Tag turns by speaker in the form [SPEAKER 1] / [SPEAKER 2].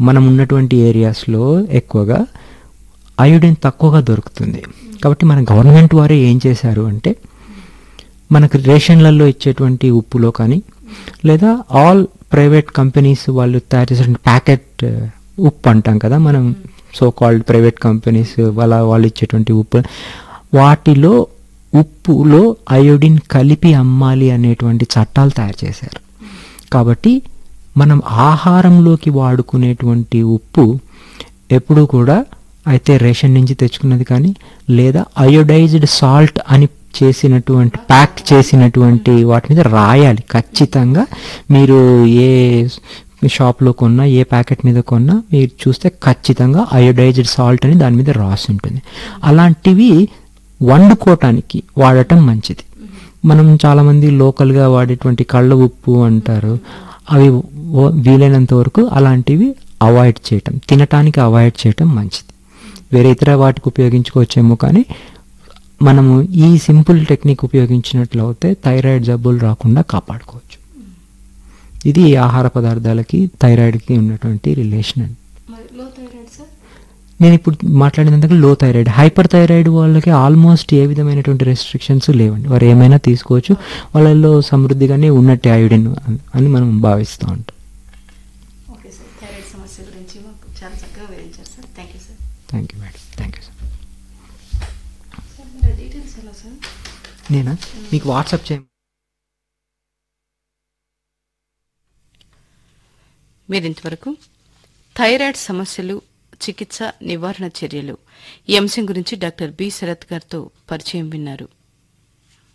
[SPEAKER 1] మనం ఉన్నటువంటి ఏరియాస్లో ఎక్కువగా అయోడిన్ తక్కువగా దొరుకుతుంది కాబట్టి మన గవర్నమెంట్ వారే ఏం చేశారు అంటే మనకు రేషన్లలో ఇచ్చేటువంటి ఉప్పులో కానీ లేదా ఆల్ ప్రైవేట్ కంపెనీస్ వాళ్ళు తయారు చేసిన ప్యాకెట్ ఉప్పు అంటాం కదా మనం సో కాల్డ్ ప్రైవేట్ కంపెనీస్ వాళ్ళ వాళ్ళు ఇచ్చేటువంటి ఉప్పు వాటిలో ఉప్పులో అయోడిన్ కలిపి అమ్మాలి అనేటువంటి చట్టాలు తయారు చేశారు కాబట్టి మనం ఆహారంలోకి వాడుకునేటువంటి ఉప్పు ఎప్పుడు కూడా అయితే రేషన్ నుంచి తెచ్చుకున్నది కానీ లేదా అయోడైజ్డ్ సాల్ట్ అని చేసినటువంటి ప్యాక్ చేసినటువంటి వాటి మీద రాయాలి ఖచ్చితంగా మీరు ఏ షాప్లో కొన్నా ఏ ప్యాకెట్ మీద కొన్నా మీరు చూస్తే ఖచ్చితంగా అయోడైజ్డ్ సాల్ట్ అని దాని మీద రాసి ఉంటుంది అలాంటివి వండుకోవటానికి వాడటం మంచిది మనం చాలామంది లోకల్గా వాడేటువంటి కళ్ళ ఉప్పు అంటారు అవి ఓ- వీలైనంత వరకు అలాంటివి అవాయిడ్ చేయటం తినటానికి అవాయిడ్ చేయటం మంచిది వేరే ఇతర వాటికి ఉపయోగించుకోవచ్చేమో కానీ మనము ఈ సింపుల్ టెక్నిక్ ఉపయోగించినట్లయితే థైరాయిడ్ జబ్బులు రాకుండా కాపాడుకోవచ్చు ఇది ఆహార పదార్థాలకి థైరాయిడ్కి ఉన్నటువంటి రిలేషన్ అండి
[SPEAKER 2] మరి లో థైరాయిడ్ సార్
[SPEAKER 1] నేను ఇప్పుడు మాట్లాడినందుకు లో థైరాయిడ్ హైపర్ థైరాయిడ్ వాళ్ళకి ఆల్మోస్ట్ ఏ విధమైనటువంటి రెస్ట్రిక్షన్స్ లేవండి వారు ఏమైనా తీసుకోవచ్చు వాళ్ళల్లో సమృద్ధిగానే ఉన్నట్టు అయోడిన్ అని మనం భావిస్తూ ఉంటాం
[SPEAKER 2] ఓకే సార్ థైరాయిడ్ సమస్య గురించి మాకు చాలా చక్కగా వివరించారు sir thank you sir
[SPEAKER 1] thank you madam thank you sir
[SPEAKER 2] sir మరి డీటెయిల్స్ ఎలా సార్
[SPEAKER 1] నేనా మీకు వాట్సాప్ చేయ
[SPEAKER 2] మీరింతవరకు థైరాయిడ్ సమస్యలు చికిత్స నివారణ చర్యలు ఈ అంశం గురించి డాక్టర్ బి శరత్ గారితో పరిచయం విన్నారు